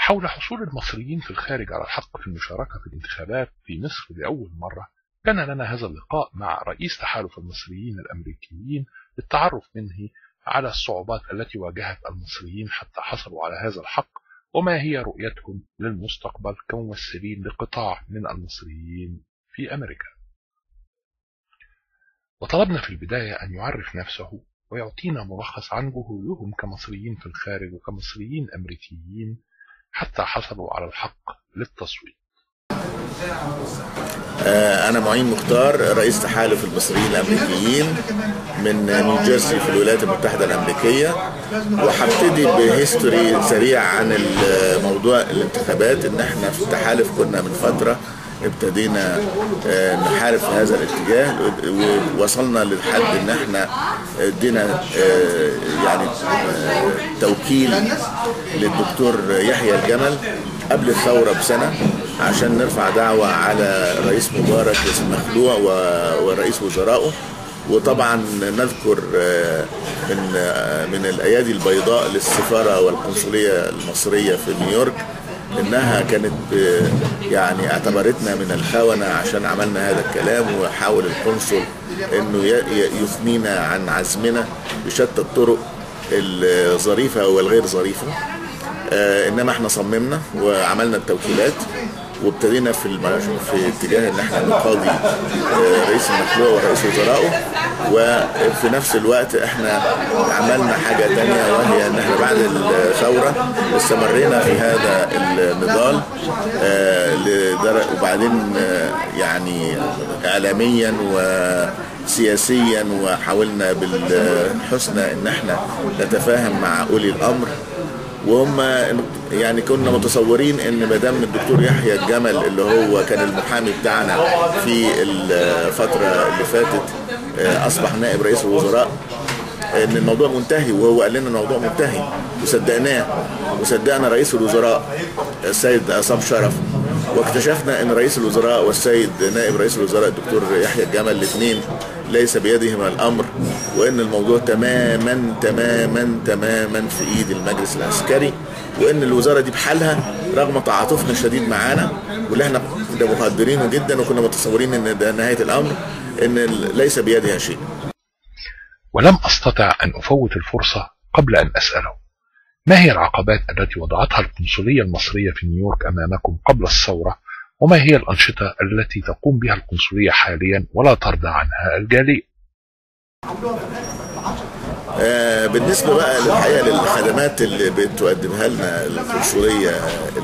حول حصول المصريين في الخارج على الحق في المشاركة في الانتخابات في مصر لأول مرة كان لنا هذا اللقاء مع رئيس تحالف المصريين الأمريكيين للتعرف منه على الصعوبات التي واجهت المصريين حتى حصلوا على هذا الحق وما هي رؤيتهم للمستقبل كممثلين لقطاع من المصريين في أمريكا وطلبنا في البداية أن يعرف نفسه ويعطينا ملخص عن جهودهم كمصريين في الخارج وكمصريين أمريكيين حتى حصلوا على الحق للتصويت أنا معين مختار رئيس تحالف المصريين الأمريكيين من نيوجيرسي في الولايات المتحدة الأمريكية وهبتدي بهيستوري سريع عن موضوع الانتخابات إن احنا في التحالف كنا من فترة ابتدينا نحارب في هذا الاتجاه ووصلنا للحد ان احنا ادينا يعني توكيل للدكتور يحيى الجمل قبل الثورة بسنة عشان نرفع دعوة على رئيس مبارك مخلوع ورئيس وزرائه وطبعا نذكر من من الايادي البيضاء للسفاره والقنصليه المصريه في نيويورك انها كانت يعني اعتبرتنا من الخونه عشان عملنا هذا الكلام وحاول القنصل انه يثنينا عن عزمنا بشتى الطرق الظريفه والغير ظريفه انما احنا صممنا وعملنا التوكيلات وابتدينا في في اتجاه ان احنا نقاضي رئيس المخلوع ورئيس وزرائه وفي نفس الوقت احنا عملنا حاجه تانية وهي ان احنا بعد الثوره استمرينا في هذا النضال وبعدين يعني اعلاميا وسياسيا وحاولنا بالحسنى ان احنا نتفاهم مع اولي الامر وهم يعني كنا متصورين ان ما دام الدكتور يحيى الجمل اللي هو كان المحامي بتاعنا في الفتره اللي فاتت اصبح نائب رئيس الوزراء ان الموضوع منتهي وهو قال لنا الموضوع منتهي وصدقناه وصدقنا رئيس الوزراء السيد عصام شرف واكتشفنا ان رئيس الوزراء والسيد نائب رئيس الوزراء الدكتور يحيى الجمل الاثنين ليس بيدهما الامر وان الموضوع تماما تماما تماما في ايد المجلس العسكري وان الوزاره دي بحالها رغم تعاطفنا الشديد معانا واللي احنا كنا مقدرينه جدا وكنا متصورين ان ده نهايه الامر ان ليس بيدها شيء. ولم استطع ان افوت الفرصه قبل ان اساله ما هي العقبات التي وضعتها القنصليه المصريه في نيويورك امامكم قبل الثوره وما هي الأنشطة التي تقوم بها القنصلية حاليا ولا ترضى عنها الجالية آه بالنسبة بقى للحقيقة للخدمات اللي بتقدمها لنا القنصلية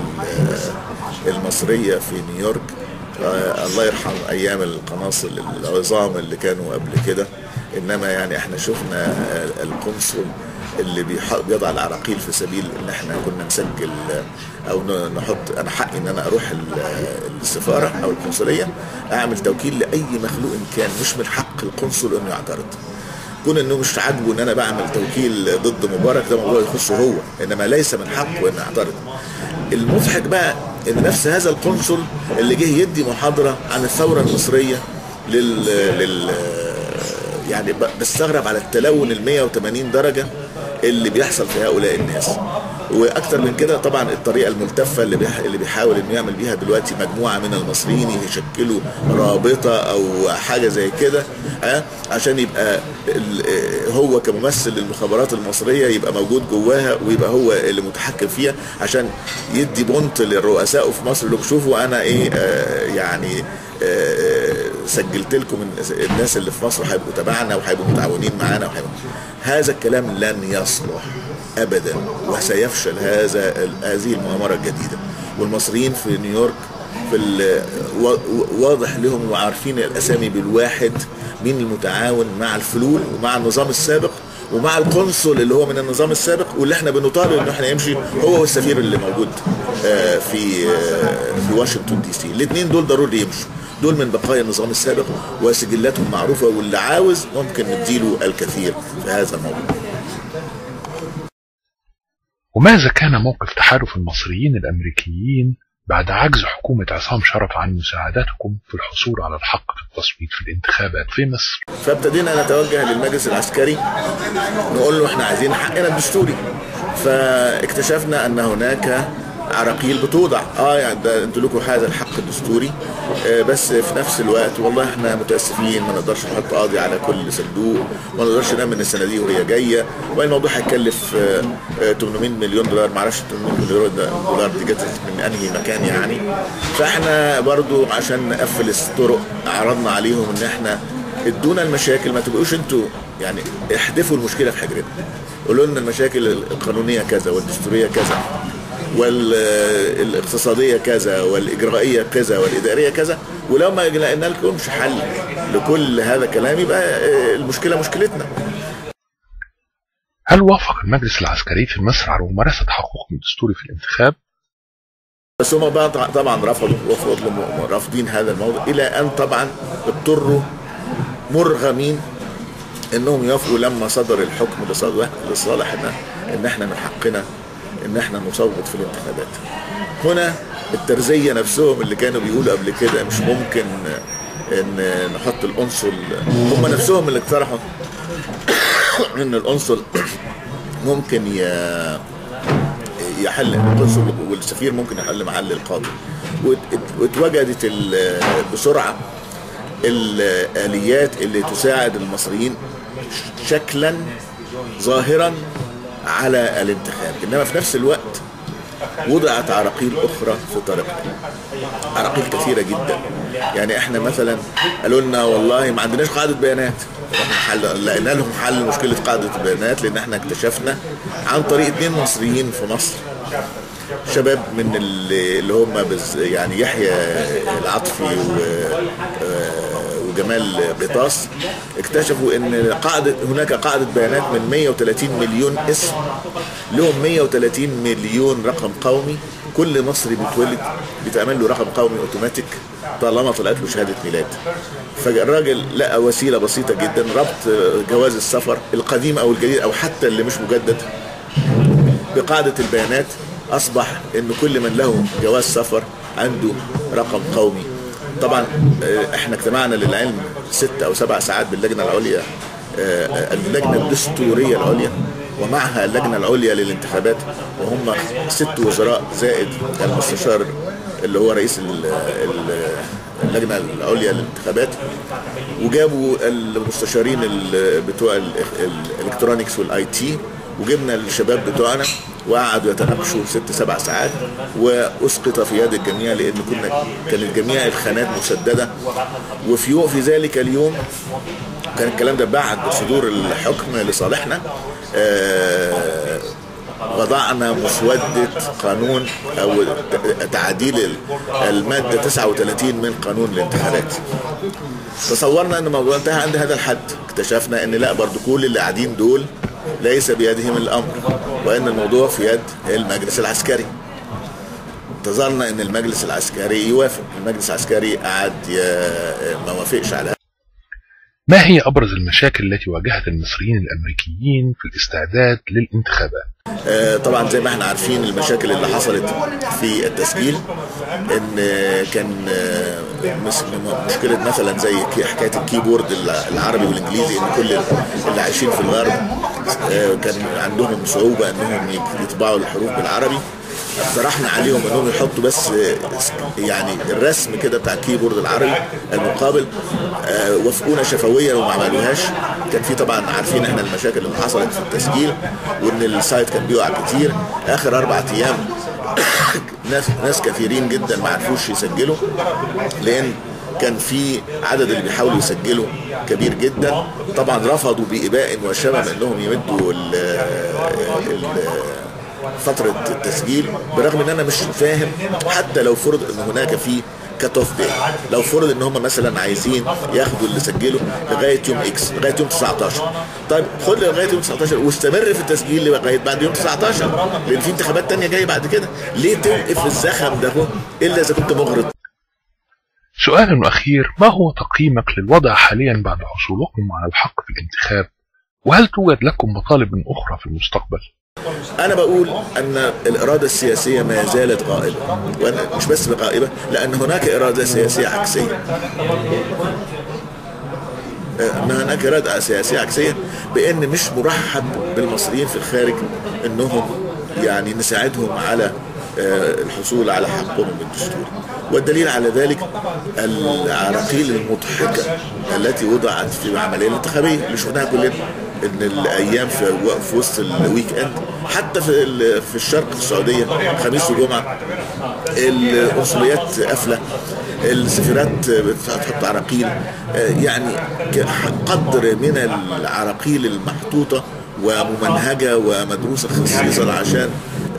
المصرية في نيويورك آه الله يرحم أيام القناصل العظام اللي كانوا قبل كده إنما يعني احنا شفنا القنصل اللي بيضع العراقيل في سبيل ان احنا كنا نسجل او نحط انا حقي ان انا اروح السفاره او القنصليه اعمل توكيل لاي مخلوق كان مش من حق القنصل انه يعترض كون انه مش عاجبه ان انا بعمل توكيل ضد مبارك ده موضوع يخصه هو انما ليس من حقه انه يعترض المضحك بقى ان نفس هذا القنصل اللي جه يدي محاضره عن الثوره المصريه لل, لل... يعني بستغرب على التلون ال 180 درجه اللي بيحصل في هؤلاء الناس واكتر من كده طبعا الطريقه الملتفه اللي بيح... اللي بيحاول انه يعمل بيها دلوقتي مجموعه من المصريين يشكلوا رابطه او حاجه زي كده ها عشان يبقى ال... هو كممثل للمخابرات المصريه يبقى موجود جواها ويبقى هو اللي متحكم فيها عشان يدي بونت للرؤساء في مصر اللي شوفوا انا ايه آه يعني آه سجلت لكم الناس اللي في مصر هيبقوا تبعنا وهيبقوا متعاونين معانا وهيبقوا هذا الكلام لن يصلح ابدا وسيفشل هذا هذه المؤامره الجديده والمصريين في نيويورك في واضح لهم وعارفين الاسامي بالواحد مين المتعاون مع الفلول ومع النظام السابق ومع القنصل اللي هو من النظام السابق واللي احنا بنطالب انه احنا يمشي هو والسفير اللي موجود في في واشنطن دي سي الاثنين دول ضروري يمشوا دول من بقايا النظام السابق وسجلاتهم معروفة واللي عاوز ممكن نديله الكثير في هذا الموضوع وماذا كان موقف تحالف المصريين الأمريكيين بعد عجز حكومة عصام شرف عن مساعدتكم في الحصول على الحق في التصويت في الانتخابات في مصر فابتدينا نتوجه للمجلس العسكري نقول له احنا عايزين حقنا الدستوري فاكتشفنا ان هناك عراقيل بتوضع اه يعني ده انتوا لكم هذا الحق الدستوري آه بس في نفس الوقت والله احنا متاسفين ما نقدرش نحط قاضي على كل صندوق ما نقدرش نامن السنه دي وهي جايه والموضوع هيكلف آه آه 800 مليون دولار ما اعرفش 800 مليون دولار دي جت من انهي مكان يعني فاحنا برضو عشان نقفل الطرق عرضنا عليهم ان احنا ادونا المشاكل ما تبقوش انتوا يعني احدفوا المشكله في حجرنا قولوا لنا المشاكل القانونيه كذا والدستوريه كذا والاقتصاديه كذا والاجرائيه كذا والاداريه كذا ولو ما لقينا لكمش حل لكل هذا الكلام يبقى المشكله مشكلتنا هل وافق المجلس العسكري في مصر على ممارسه حقوقهم الدستوري في الانتخاب؟ بس هم طبعا رفضوا رفضوا رافضين هذا الموضوع الى ان طبعا اضطروا مرغمين انهم يوافقوا لما صدر الحكم لصالحنا ان احنا من حقنا ان احنا نصوت في الانتخابات هنا الترزية نفسهم اللي كانوا بيقولوا قبل كده مش ممكن ان نحط القنصل هم نفسهم اللي اقترحوا ان القنصل ممكن يحل القنصل والسفير ممكن يحل محل القاضي واتوجدت بسرعه الاليات اللي تساعد المصريين شكلا ظاهرا على الانتخاب انما في نفس الوقت وضعت عراقيل اخرى في طريقنا عراقيل كثيره جدا يعني احنا مثلا قالوا لنا والله ما عندناش قاعده بيانات حل لقينا لهم حل مشكله قاعده البيانات لان احنا اكتشفنا عن طريق اثنين مصريين في مصر شباب من اللي, اللي هم يعني يحيى العطفي و وجمال قطاس اكتشفوا ان قاعدة هناك قاعدة بيانات من 130 مليون اسم لهم 130 مليون رقم قومي كل مصري بيتولد بيتعمل له رقم قومي اوتوماتيك طالما طلعت له شهادة ميلاد فالراجل لقى وسيلة بسيطة جدا ربط جواز السفر القديم او الجديد او حتى اللي مش مجدد بقاعدة البيانات اصبح ان كل من له جواز سفر عنده رقم قومي طبعا احنا اجتمعنا للعلم ست او سبع ساعات باللجنه العليا اللجنه الدستوريه العليا ومعها اللجنه العليا للانتخابات وهم ست وزراء زائد المستشار اللي هو رئيس اللجنه العليا للانتخابات وجابوا المستشارين بتوع الالكترونيكس والاي تي وجبنا الشباب بتوعنا وقعدوا يتناقشوا ست سبع ساعات واسقط في يد الجميع لان كنا كانت جميع الخانات مسدده وفي يوم في ذلك اليوم كان الكلام ده بعد صدور الحكم لصالحنا آه وضعنا مسودة قانون أو تعديل المادة 39 من قانون الانتخابات تصورنا أن الموضوع انتهى عند هذا الحد اكتشفنا أن لا برضو كل اللي قاعدين دول ليس بيدهم الأمر وأن الموضوع في يد المجلس العسكري انتظرنا أن المجلس العسكري يوافق المجلس العسكري قعد ما وافقش على ما هي أبرز المشاكل التي واجهت المصريين الأمريكيين في الاستعداد للانتخابات؟ طبعا زي ما احنا عارفين المشاكل اللي حصلت في التسجيل ان كان مشكلة مثلا زي حكاية الكيبورد العربي والانجليزي ان كل اللي عايشين في الغرب كان عندهم صعوبة انهم يطبعوا الحروف بالعربي اقترحنا عليهم انهم يحطوا بس يعني الرسم كده بتاع الكيبورد العربي المقابل وافقونا شفويا وما عملوهاش كان في طبعا عارفين احنا المشاكل اللي حصلت في التسجيل وان السايت كان بيقع كتير اخر اربع ايام ناس ناس كثيرين جدا ما عرفوش يسجلوا لان كان في عدد اللي بيحاولوا يسجلوا كبير جدا طبعا رفضوا بإباء وشمم انهم يمدوا ال ال فترة التسجيل برغم ان انا مش فاهم حتى لو فرض ان هناك في كات اوف داي لو فرض ان هم مثلا عايزين ياخدوا اللي سجلوا لغايه يوم اكس لغايه يوم 19 طيب خد لغايه يوم 19 واستمر في التسجيل لغايه بعد يوم 19 لان في انتخابات تانية جايه بعد كده ليه توقف الزخم ده الا اذا كنت مغرض سؤال أخير ما هو تقييمك للوضع حاليا بعد حصولكم على الحق في الانتخاب وهل توجد لكم مطالب أخرى في المستقبل؟ أنا بقول أن الإرادة السياسية ما زالت غائبة وأنا مش بس غائبة لأن هناك إرادة سياسية عكسية ان هناك إرادة سياسية عكسية بأن مش مرحب بالمصريين في الخارج أنهم يعني نساعدهم على الحصول على حقهم الدستوري والدليل على ذلك العراقيل المضحكة التي وضعت في العملية الانتخابية اللي شفناها كلنا ان الايام في, في وسط الويك اند حتى في في الشرق في السعوديه خميس وجمعه القنصليات قافله السفيرات بتحط عراقيل يعني قدر من العراقيل المحطوطه وممنهجه ومدروسه خصيصا عشان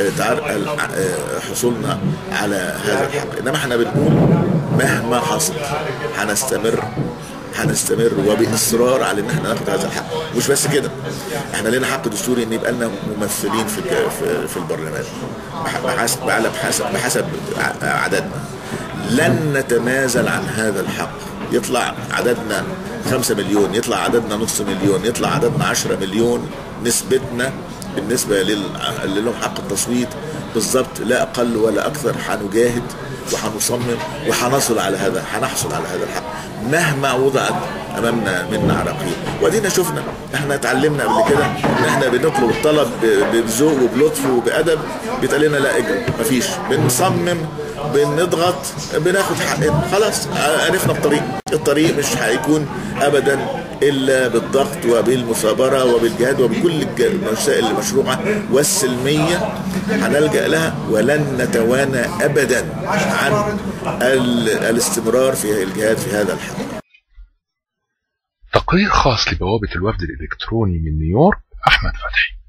حصولنا على هذا الحق انما احنا بنقول مهما حصل هنستمر هنستمر وباصرار على ان احنا ناخد هذا الحق مش بس كده احنا لنا حق دستوري ان يبقى لنا ممثلين في في البرلمان بحسب بحسب بحسب عددنا لن نتنازل عن هذا الحق يطلع عددنا خمسة مليون يطلع عددنا نص مليون يطلع عددنا عشرة مليون نسبتنا بالنسبة لل... اللي لهم حق التصويت بالضبط لا أقل ولا أكثر هنجاهد وهنصمم وهنصل على هذا هنحصل على هذا الحق مهما وضعت امامنا من عراقيل وادينا شفنا احنا اتعلمنا قبل كده ان احنا بنطلب الطلب بذوق وبلطف وبادب بيتقال لنا لا اجري مفيش بنصمم بنضغط بناخد حقنا خلاص عرفنا الطريق الطريق مش هيكون ابدا الا بالضغط وبالمثابره وبالجهاد وبكل الوسائل المشروعه والسلميه هنلجا لها ولن نتوانى ابدا عن الاستمرار في الجهاد في هذا الحق. تقرير خاص لبوابه الوفد الالكتروني من نيويورك احمد فتحي